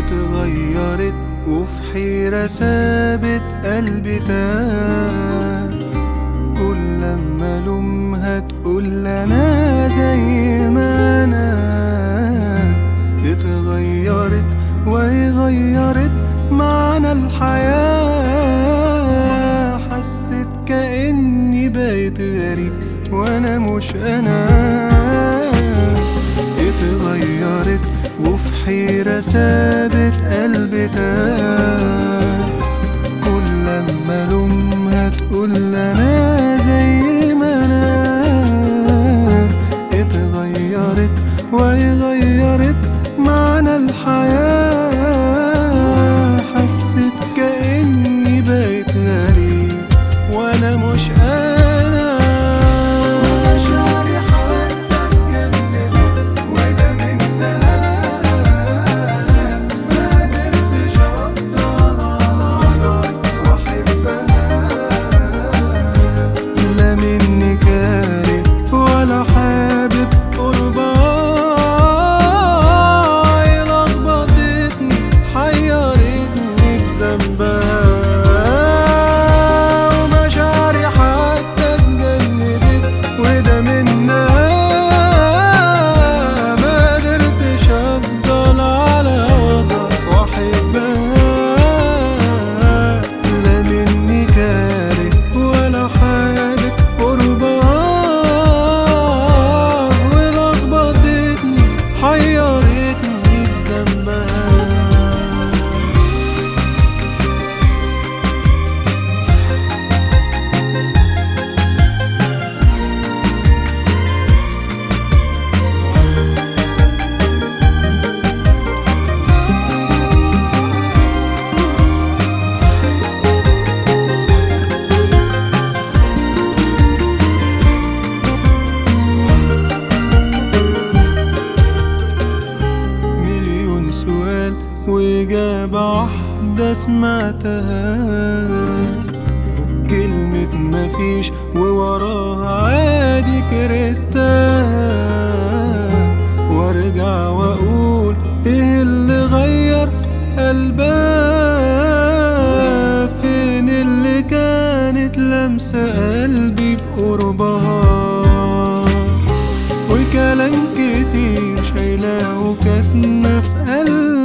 اتغيرت وفي حيرة سابت قلبي تاه كل لما لومها تقول انا زي ما انا اتغيرت وهي غيرت معنى الحياة حسيت كأني بقيت غريب وانا مش انا اتغيرت وفي حيرة سابت قلبي تاه كل لما لومها تقول انا زي ما انا اتغيرت وهي غيرت معنى الحياة حسيت كأني بقيت غريب وانا مش انا مشاعري حتى اتجمدت وده منها ما قدرتش افضل على وضعي واحبها لا مني كاره ولا حابب قربها هي لخبطتني حيرتني بذنبها ومشاعري حتى اتجمدت وده منها ما قدرتش افضل على وضع واحبها لا مني كاره ولا حابب قربها ولخبطتني حيرتني بذنبها مليون سؤال وإجابة واحدة سمعتها كلمة مفيش ووراها عادي كرهتها وارجع واقول ايه اللي غير قلبها فين اللي كانت لمسة قلبي بقربها وكلام كتير شايلاه وكاتمة في قلبي